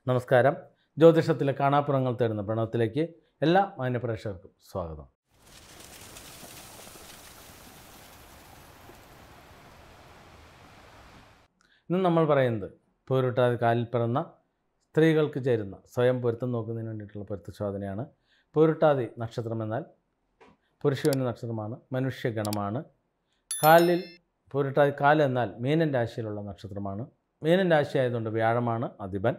നമസ്കാരം ജ്യോതിഷത്തിലെ കാണാപ്പുറങ്ങൾ തേടുന്ന പ്രണവത്തിലേക്ക് എല്ലാ മാന്യപ്രേക്ഷകർക്കും സ്വാഗതം ഇന്ന് നമ്മൾ പറയുന്നത് പോരുട്ടാതി കാലിൽ പിറന്ന സ്ത്രീകൾക്ക് ചേരുന്ന സ്വയം പൊരുത്തം നോക്കുന്നതിന് വേണ്ടിയിട്ടുള്ള പൊരുത്തശോധനയാണ് പോരുട്ടാതി നക്ഷത്രം എന്നാൽ പുരുഷയോനി നക്ഷത്രമാണ് മനുഷ്യഗണമാണ് കാലിൽ പോരുട്ടാതി കാല് എന്നാൽ മീനൻ രാശിയിലുള്ള നക്ഷത്രമാണ് മീനൻ രാശി ആയതുകൊണ്ട് വ്യാഴമാണ് അധിപൻ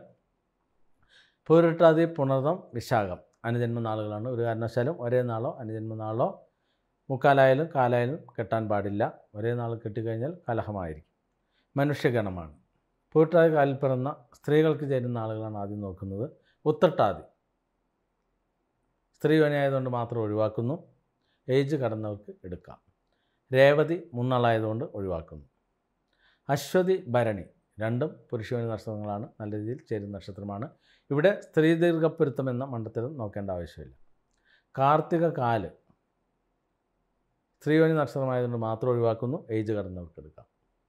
പൂരിട്ടാതി പുണർതം വിശാഖം അനുജന്മ നാളുകളാണ് ഒരു കാരണവശാലും ഒരേ നാളോ അനുജന്മ നാളോ മുക്കാലായാലും കാലായാലും കെട്ടാൻ പാടില്ല ഒരേ നാൾ കെട്ടിക്കഴിഞ്ഞാൽ കലഹമായിരിക്കും മനുഷ്യഗണമാണ് പൂരിട്ടാതി കാലിൽ പിറന്ന സ്ത്രീകൾക്ക് ചേരുന്ന ആളുകളാണ് ആദ്യം നോക്കുന്നത് ഉത്രട്ടാതി സ്ത്രീ ആയതുകൊണ്ട് മാത്രം ഒഴിവാക്കുന്നു ഏജ് കടന്നവർക്ക് എടുക്കാം രേവതി മുന്നാളായതുകൊണ്ട് ഒഴിവാക്കുന്നു അശ്വതി ഭരണി രണ്ടും പുരുഷവനി നക്ഷത്രങ്ങളാണ് നല്ല രീതിയിൽ ചേരുന്ന നക്ഷത്രമാണ് ഇവിടെ സ്ത്രീ ദീർഘപ്പൊരുത്തം എന്ന മണ്ഡലത്തിൽ നോക്കേണ്ട ആവശ്യമില്ല കാർത്തിക കാല് സ്ത്രീവനി നക്ഷത്രമായതുകൊണ്ട് മാത്രം ഒഴിവാക്കുന്നു ഏജ് കടന്നവർക്ക് എടുക്കാം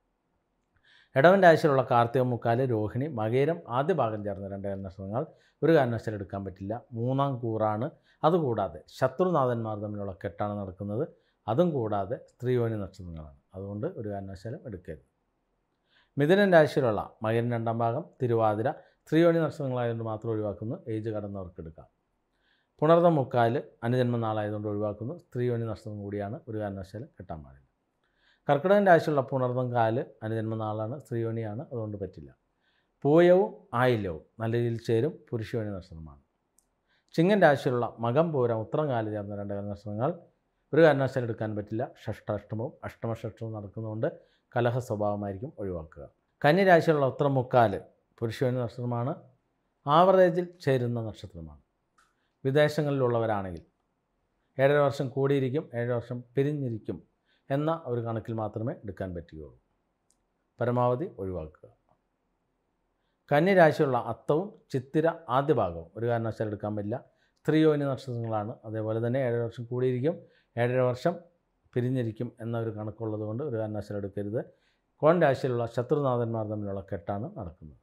ഇടവൻ രാശിയിലുള്ള കാർത്തിക മുക്കാല് രോഹിണി മകേരം ആദ്യ ഭാഗം ചേർന്ന രണ്ട് നക്ഷത്രങ്ങൾ ഒരു കാരണവശാലും എടുക്കാൻ പറ്റില്ല മൂന്നാം കൂറാണ് അതുകൂടാതെ ശത്രുനാഥന്മാർ തമ്മിലുള്ള കെട്ടാണ് നടക്കുന്നത് അതും കൂടാതെ സ്ത്രീയോനി നക്ഷത്രങ്ങളാണ് അതുകൊണ്ട് ഒരു കാരണവശാലും എടുക്കരുത് മിഥുനൻ രാശിയിലുള്ള മകൻ രണ്ടാം ഭാഗം തിരുവാതിര സ്ത്രീയോനി നക്ഷത്രങ്ങളായതുകൊണ്ട് മാത്രം ഒഴിവാക്കുന്നു ഏജ് കടന്നവർക്ക് എടുക്കാം പുണർന്ന മുക്കാല് അനുജന്മ നാളായതുകൊണ്ട് ഒഴിവാക്കുന്നു സ്ത്രീയോനി നക്ഷത്രം കൂടിയാണ് ഒരു കാരണവശാലും കെട്ടാൻ പാടില്ല കർക്കിടകൻ രാശിയുള്ള പുണർന്നം കാല് അനുജന്മ നാളാണ് സ്ത്രീയോനിയാണ് അതുകൊണ്ട് പറ്റില്ല പൂയവും ആയില്യവും നല്ല രീതിയിൽ ചേരും പുരുഷയോനി നക്ഷത്രമാണ് ചിങ്ങൻ രാശിയിലുള്ള മകം പൂരം ഉത്രം കാല് ചേർന്ന രണ്ട് നക്ഷത്രങ്ങൾ ഒരു കാരണവശാലും എടുക്കാൻ പറ്റില്ല ഷഷ്ടാഷ്ടമവും അഷ്ടമഷഷ്ടവും നടക്കുന്നതുകൊണ്ട് കലഹ സ്വഭാവമായിരിക്കും ഒഴിവാക്കുക കന്യരാശിയിലുള്ള ഉത്തരം മുക്കാല് പുരുഷയോനി നക്ഷത്രമാണ് ആവറേജിൽ ചേരുന്ന നക്ഷത്രമാണ് വിദേശങ്ങളിലുള്ളവരാണെങ്കിൽ ഏഴര വർഷം കൂടിയിരിക്കും ഏഴര വർഷം പിരിഞ്ഞിരിക്കും എന്ന ഒരു കണക്കിൽ മാത്രമേ എടുക്കാൻ പറ്റുകയുള്ളൂ പരമാവധി ഒഴിവാക്കുക കന്യരാശിയുള്ള അത്തവും ചിത്തിര ആദ്യ ഭാഗവും ഒരു കാരണവശാലും എടുക്കാൻ പറ്റില്ല സ്ത്രീയോനി നക്ഷത്രങ്ങളാണ് അതേപോലെ തന്നെ ഏഴര വർഷം കൂടിയിരിക്കും ഏഴര വർഷം പിരിഞ്ഞിരിക്കും എന്ന ഒരു കണക്കുള്ളത് കൊണ്ട് ഒരു കാരണവശാലും എടുക്കരുത് കോൺ രാശിയിലുള്ള ശത്രുനാഥന്മാർ തമ്മിലുള്ള കെട്ടാണ് നടക്കുന്നത്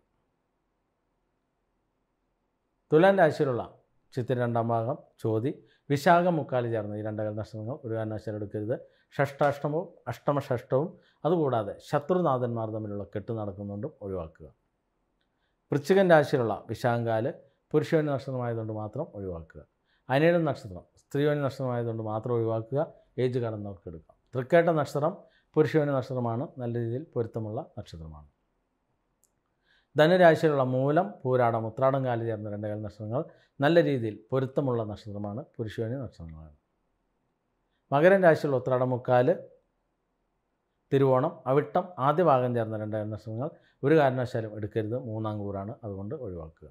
തുലാൻ രാശിയിലുള്ള ചിത്തിര രണ്ടാം ഭാഗം ചോതി വിശാഖ മുക്കാലി ചേർന്ന ഈ രണ്ട് നക്ഷത്രങ്ങൾ ഒരു കാരണവശാലും എടുക്കരുത് ഷഷ്ടാഷ്ടമവും അഷ്ടമഷഷ്ടവും അതുകൂടാതെ ശത്രുനാഥന്മാർ തമ്മിലുള്ള കെട്ട് നടക്കുന്നുണ്ടും ഒഴിവാക്കുക വൃശ്ചികൻ രാശിയിലുള്ള വിശാങ്കാല് പുരുഷയോനി നക്ഷത്രമായതുകൊണ്ട് മാത്രം ഒഴിവാക്കുക അനിഴം നക്ഷത്രം സ്ത്രീയോനി നക്ഷത്രമായതുകൊണ്ട് മാത്രം ഒഴിവാക്കുക ഏജ് കടന്നവർക്ക് എടുക്കാം തൃക്കേട്ട നക്ഷത്രം പുരുഷയോനി നക്ഷത്രമാണ് നല്ല രീതിയിൽ പൊരുത്തമുള്ള നക്ഷത്രമാണ് ധനുരാശിയിലുള്ള മൂലം പൂരാടം ഉത്രാടം കാലി ചേർന്ന രണ്ട് നക്ഷത്രങ്ങൾ നല്ല രീതിയിൽ പൊരുത്തമുള്ള നക്ഷത്രമാണ് പുരുഷയോനി നക്ഷത്രങ്ങളാണ് മകരൻ രാശിയിലുള്ള ഉത്രാടം മുക്കാല് തിരുവോണം അവിട്ടം ആദ്യ ഭാഗം ചേർന്ന രണ്ട് നക്ഷത്രങ്ങൾ ഒരു കാരണവശാലും എടുക്കരുത് മൂന്നാം കൂറാണ് അതുകൊണ്ട് ഒഴിവാക്കുക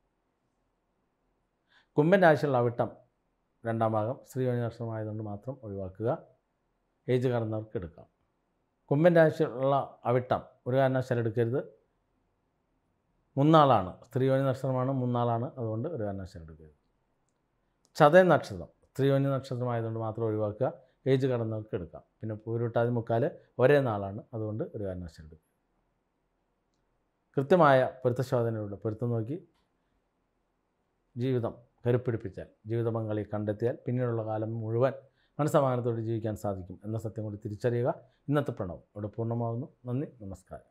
കുംഭൻ രാശിയുള്ള അവിട്ടം രണ്ടാം ഭാഗം സ്ത്രീയോനി നക്ഷത്രമായതുകൊണ്ട് മാത്രം ഒഴിവാക്കുക ഏജ് കടന്നവർക്ക് എടുക്കാം കുംഭൻ രാശിയുള്ള അവിട്ടം ഒരു കാരണവശാലും എടുക്കരുത് മുന്നാളാണ് സ്ത്രീയോനി നക്ഷത്രമാണ് മുന്നാളാണ് അതുകൊണ്ട് ഒരു കാരണവശാലും എടുക്കരുത് ചതയ നക്ഷത്രം സ്ത്രീയോനി നക്ഷത്രമായതുകൊണ്ട് മാത്രം ഒഴിവാക്കുക ഏജ് കടന്നവർക്ക് എടുക്കാം പിന്നെ പൂരുട്ടാതി മുക്കാൽ ഒരേ നാളാണ് അതുകൊണ്ട് ഒരു കാരണവശാലും എടുക്കുക കൃത്യമായ പൊരുത്തശോധനയിലൂടെ പൊരുത്തം നോക്കി ജീവിതം കരുപ്പിടിപ്പിച്ചാൽ ജീവിത പങ്കാളി കണ്ടെത്തിയാൽ പിന്നീടുള്ള കാലം മുഴുവൻ മനസ്സമാനത്തോടെ ജീവിക്കാൻ സാധിക്കും എന്ന സത്യം കൂടി തിരിച്ചറിയുക ഇന്നത്തെ പ്രണവം ഇവിടെ പൂർണ്ണമാകുന്നു നന്ദി നമസ്കാരം